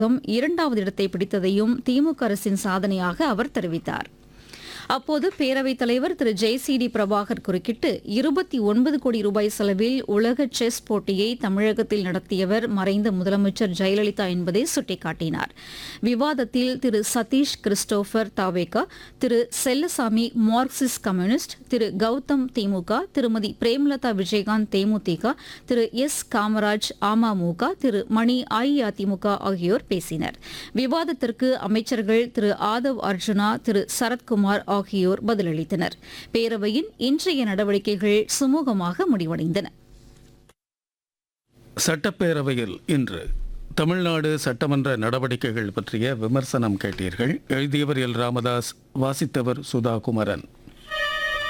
இரண்டாவது இடத்தை பிடித்ததையும் திமுக அரசின் சாதனையாக அவர் தெரிவித்தார் அப்போது பேரவைத் தலைவர் திரு ஜெயசிடி பிரபாகர் குறுக்கிட்டு இருபத்தி ஒன்பது கோடி ரூபாய் செலவில் உலக செஸ் போட்டியை தமிழகத்தில் நடத்தியவர் மறைந்த முதலமைச்சர் ஜெயலலிதா என்பதை சுட்டிக்காட்டினார் விவாதத்தில் திரு சதீஷ் கிறிஸ்டோபர் தாவேகா திரு செல்லசாமி மார்க்சிஸ்ட் கம்யூனிஸ்ட் திரு கௌதம் திமுக திருமதி பிரேமலதா விஜயகாந்த் தேமுதிக திரு எஸ் காமராஜ் அமமுக திரு மணி அஇஅதிமுக ஆகியோர் பேசினர் விவாதத்திற்கு அமைச்சர்கள் திரு ஆதவ் அர்ஜுனா திரு சரத்குமார் ஆகியோர் பதிலளித்தனர் பேரவையின் இன்றைய நடவடிக்கைகள் சுமூகமாக முடிவடைந்தன சட்டப்பேரவையில் இன்று தமிழ்நாடு சட்டமன்ற நடவடிக்கைகள் பற்றிய விமர்சனம் கேட்டீர்கள் எழுதியவர் எல் ராமதாஸ் வாசித்தவர் சுதா குமரன்